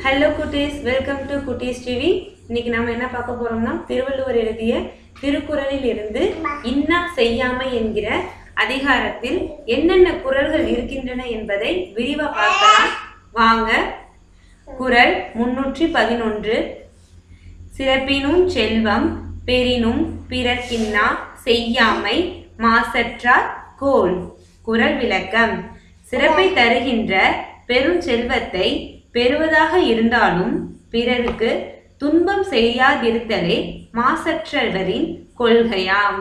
hello குட்டீஸ் welcome to குட்டீஸ் TV இன்னைக்கு நாம என்ன பார்க்க போறோம்னா திருவள்ளுவர் எழுதிய திருக்குறளில் இருந்து இன்னா செய்யாமை என்கிற அதிகாரத்தில் என்னென்ன குறள்கள் இருக்கின்றன என்பதை விரிவா பார்க்கலாம் வாங்க குறள் முன்னூற்றி பதினொன்று சிறப்பினும் செல்வம் பெரினும் பிறர்க்கின்னா செய்யாமை மாசற்றார் கோல் குறள் விளக்கம் சிறப்பை தருகின்ற பெரும் செல்வத்தை பெறுவதாக இருந்தாலும் பிறருக்கு துன்பம் செய்யாதிருத்தலே மாசற்றவரின் கொள்கையாம்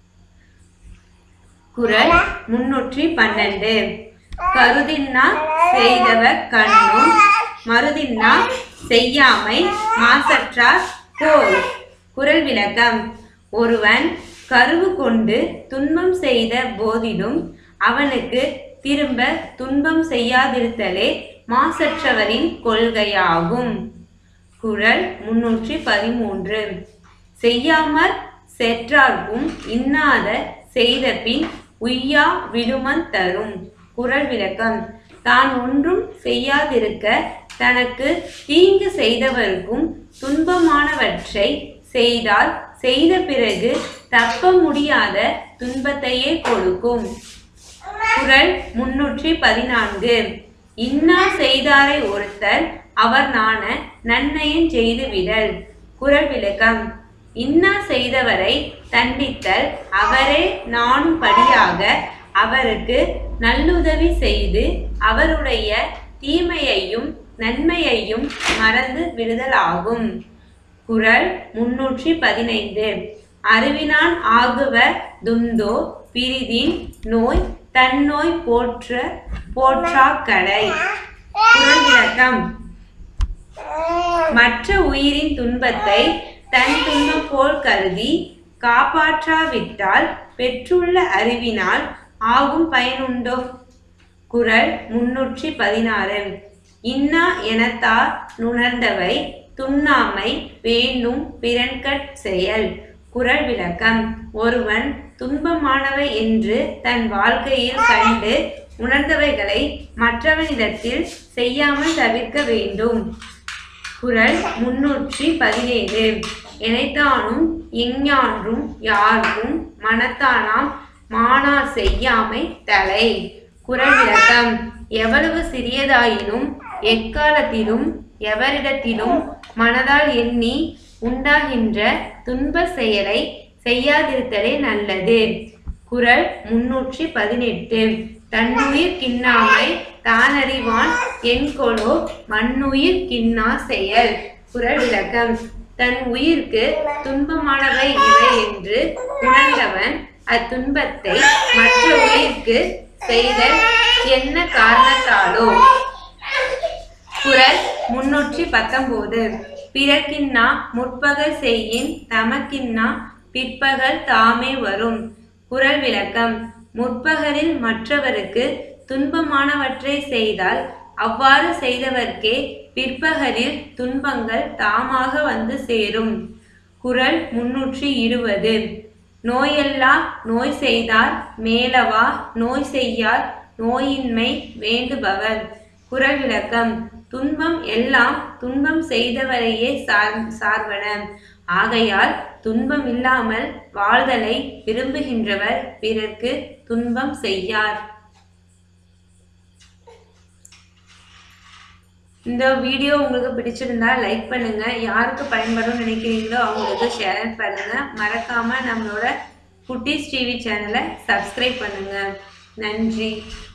குறள் முன்னூற்றி பன்னெண்டு கருதின்னா செய்தவ கண்ணும் மருதின்னா செய்யாமை மாசற்றார் கோல் குறள் விளக்கம் ஒருவன் கருவு கொண்டு துன்பம் செய்த போதிலும் அவனுக்கு திரும்ப துன்பம் செய்யாதிருத்தலே மாசற்றவரின் கொள்கையாகும் குறள் முன்னூற்றி பதிமூன்று செய்யாமற் செற்றார்க்கும் இன்னாத செய்த பின் உய்யா விடுமன் தரும் குறள் விளக்கம் தான் ஒன்றும் செய்யாதிருக்க தனக்கு தீங்கு செய்தவருக்கும் துன்பமானவற்றை செய்தால் செய்த பிறகு தப்ப முடியாத துன்பத்தையே கொடுக்கும் குறள் முன்னூற்றி பதினான்கு இன்னா செய்தாரை ஒருத்தல் அவர் நாண நன்மையின் செய்து விடல் குறள் விளக்கம் இன்னா செய்தவரை தண்டித்தல் அவரே நாணும் படியாக அவருக்கு நல்லுதவி செய்து அவருடைய தீமையையும் நன்மையையும் மறந்து விடுதலாகும் குறள் முன்னூற்றி பதினைந்து அறிவினான் ஆகுவ துந்தோ பிரிதின் நோய் தன்னோய் போற்ற போற்றா கடை குறள் விளக்கம் மற்ற உயிரின் துன்பத்தை தன் துன்பம் போல் கருதி காப்பாற்றாவிட்டால் பெற்றுள்ள அறிவினால் ஆகும் பயனுண்டோ குறள் முன்னூற்றி பதினாறு இன்னா எனத்தார் நுணர்ந்தவை துண்ணாமை வேண்டும் பிறன்கட் செயல் குறள் விளக்கம் ஒருவன் துன்பமானவை என்று தன் வாழ்க்கையில் கண்டு உணர்ந்தவைகளை மற்றவனிடத்தில் செய்யாமல் தவிர்க்க வேண்டும் குறள் முன்னூற்றி பதினேழு எனைத்தானும் எஞ்ஞான்றும் யாருக்கும் மனத்தானாம் மானா செய்யாமை தலை குறள் விளக்கம் எவ்வளவு சிறியதாயினும் எக்காலத்திலும் எவரிடத்திலும் மனதால் எண்ணி உண்டாகின்ற துன்ப செயலை செய்யாதிருத்தலே நல்லது குறள் முன்னூற்றி பதினெட்டு தன்னுயிர் கிண்ணாமை தானறிவான் என்கொலோ மண்ணுயிர் கிண்ணா செயல் குறள் விளக்கம் தன் உயிர்க்கு துன்பமானவை இவை என்று உணர்ந்தவன் அத்துன்பத்தை மற்ற உயிர்க்கு செய்தல் என்ன காரணத்தாலோ குறள் முன்னூற்றி பத்தொன்பது பிறர்க்கின்னா முற்பகல் செய்யின் தமக்கின்னா பிற்பகல் தாமே வரும் குறள் விளக்கம் முற்பகலில் மற்றவருக்கு துன்பமானவற்றை செய்தால் அவ்வாறு செய்தவர்க்கே பிற்பகலில் துன்பங்கள் தாமாக வந்து சேரும் குறள் முன்னூற்றி இருபது நோயெல்லா நோய் செய்தார் மேலவா நோய் செய்யார் நோயின்மை வேண்டுபவர் குறள் விளக்கம் துன்பம் எல்லாம் துன்பம் செய்தவரையே சார் சார்வன ஆகையால் துன்பம் இல்லாமல் வாழ்தலை விரும்புகின்றவர் பிறர்க்கு துன்பம் செய்யார் இந்த வீடியோ உங்களுக்கு பிடிச்சிருந்தா லைக் பண்ணுங்க யாருக்கு பயன்படும் நினைக்கிறீங்களோ அவங்களுக்கு ஷேர் பண்ணுங்க மறக்காம நம்மளோட குட்டீஸ் டிவி சேனலை சப்ஸ்கிரைப் பண்ணுங்க நன்றி